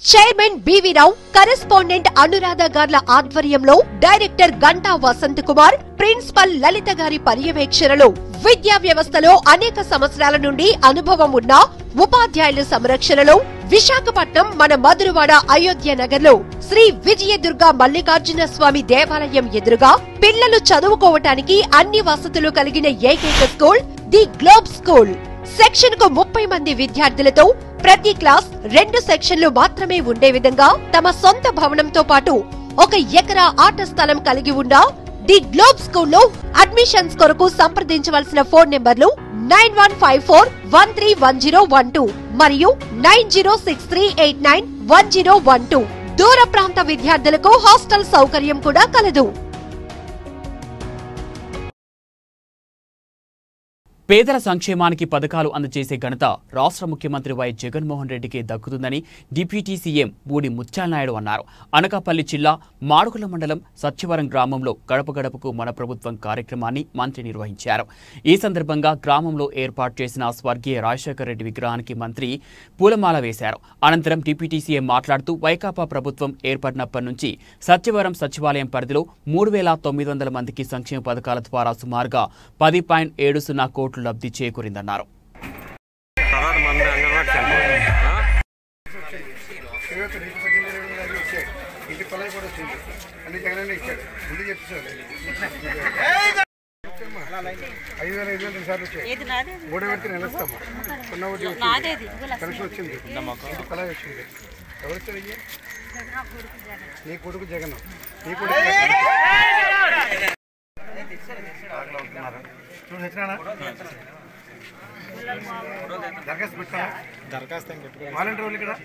Chairman B V Rao correspondent Anuradha గార్ల ఆధ్వర్యంలో director Ganta Vasanth Kumar principal Lalitha గారి పర్యవేక్షణలో విద్యా వ్యవస్థలో అనేక సంవత్సరాల నుండి అనుభవం ఉన్న ఉపాధ్యాయుల సంరక్షణలో విశాఖపట్నం మన మధురవాడ అయోధ్య నగర్లో శ్రీ విజయదుర్గ మల్లికార్జున స్వామి దేవాలయం ఎదురుగా పిల్లలు చదువుకోవటానికి అన్ని వసతులు కలిగిన ఏకైక school the globe school section కు ముప్పై మంది విద్యార్థులతో ప్రతి క్లాస్ రెండు సెక్షన్లు మాత్రమే ఉండే విధంగా తమ సొంత భవనంతో పాటు ఒక ఎకరా ఆట స్థలం కలిగి ఉన్న ది గ్లోబ్ స్కూల్లో అడ్మిషన్స్ కొరకు సంప్రదించవలసిన ఫోన్ నెంబర్లు nine one five four one three one zero one two మరియు nine zero six three eight nine one zero one two దూర ప్రాంత విద్యార్థులకు హాస్టల్ సౌకర్యం కూడా కలదు పేదల సంక్షేమానికి పథకాలు అందజేసే ఘనత రాష్ట్ర ముఖ్యమంత్రి వై జగన్మోహన్ రెడ్డికి దక్కుతుందని డిప్యూటీ సీఎం బూడి ముత్యాలనాయుడు అన్నారు అనకాపల్లి జిల్లా మాడుగుల మండలం సత్యవరం గ్రామంలో గడప గడపకు మన ప్రభుత్వం కార్యక్రమాన్ని మంత్రి నిర్వహించారు ఈ సందర్భంగా గ్రామంలో ఏర్పాటు చేసిన స్వర్గీయ రాజశేఖర రెడ్డి విగ్రహానికి మంత్రి పూలమాల వేశారు అనంతరం డిప్యూటీ సీఎం మాట్లాడుతూ వైకాపా ప్రభుత్వం ఏర్పడినప్పటి నుంచి సత్యవరం సచివాలయం పరిధిలో మూడు వేల తొమ్మిది వందల మందికి సంక్షేమ పథకాల ద్వారా సుమారుగా పది పాయింట్ ఏడు సున్నా కోట్లు లబ్ధి చేకూరిందన్నారు తర్వాత మన అంగన్వాడీ సెంటర్ ఆ? ఇరవై నీకు పద్దెనిమిది ఇరవై ఎనిమిది దాకా వచ్చాయి ఇంటి పొలం కూడా వచ్చింది అన్ని జగనన్న ఇచ్చాడు ముందు చెప్పేసాడు ఐదు వేల ఐదు వేల రెండు సార్లు వచ్చాయి ఏది నాదే మూడో పెడితే నెలస్తాము సున్నా ఒకటి వచ్చింది నాదేది ఇదిగో లక్ష. పెన్షన్ వచ్చింది ఇంటి పొలం వచ్చింది ఎవరు ఇచ్చారు ఇయ్యి? నీ కొడుకు జగన్ నీ కొడుకు చూడు తెచ్చినానా దరఖాస్తు పెట్టా దరఖాస్తు వాలంటీర్ వాళ్ళు ఇక్కడ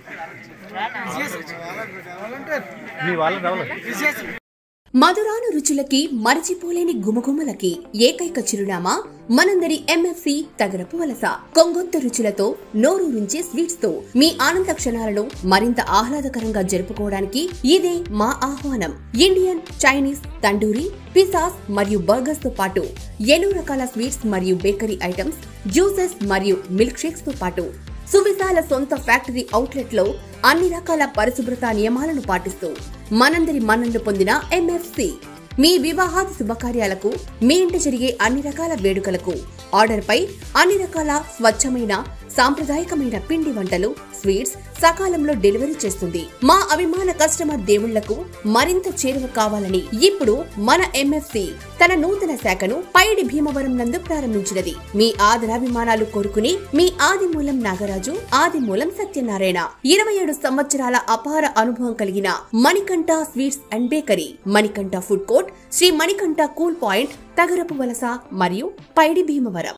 మధురాను రుచులకి మరచిపోలేని గుమగుమలకి ఏకైక చిరునామా మనందరి ఎంఎఫ్సి తగరపు వలస కొంగొత్త రుచులతో నోరూరించే స్వీట్స్ తో మీ ఆనంద క్షణాలను మరింత ఆహ్లాదకరంగా జరుపుకోవడానికి ఇదే మా ఆహ్వానం ఇండియన్ చైనీస్ తండూరి పిసాస్ మరియు బర్గర్స్ తో పాటు ఎన్నో రకాల స్వీట్స్ మరియు బేకరీ ఐటమ్స్ జ్యూసెస్ మరియు మిల్క్ షేక్స్ తో పాటు సువిశాల సొంత ఫ్యాక్టరీ అవుట్లెట్ లో అన్ని రకాల పరిశుభ్రత నియమాలను పాటిస్తూ మనందరి మన్ననలు పొందిన ఎంఎఫ్సి మీ వివాహాది శుభకార్యాలకు మీ ఇంట జరిగే అన్ని రకాల వేడుకలకు ఆర్డర్ పై అన్ని రకాల స్వచ్ఛమైన సాంప్రదాయకమైన పిండి వంటలు స్వీట్స్ సకాలంలో డెలివరీ చేస్తుంది మా అభిమాన కస్టమర్ దేవుళ్లకు మరింత చేరువ కావాలని ఇప్పుడు మన ఎంఎఫ్సి తన నూతన శాఖను పైడి భీమవరం నందు ప్రారంభించినది మీ ఆదరాభిమానాలు కోరుకుని మీ ఆదిమూలం నాగరాజు ఆదిమూలం సత్యనారాయణ ఇరవై ఏడు సంవత్సరాల అపార అనుభవం కలిగిన Manikanta sweets and bakery Manikanta food court Shri Manikanta cool point Tagarapuvalasa మరియు పైడి భీమవరం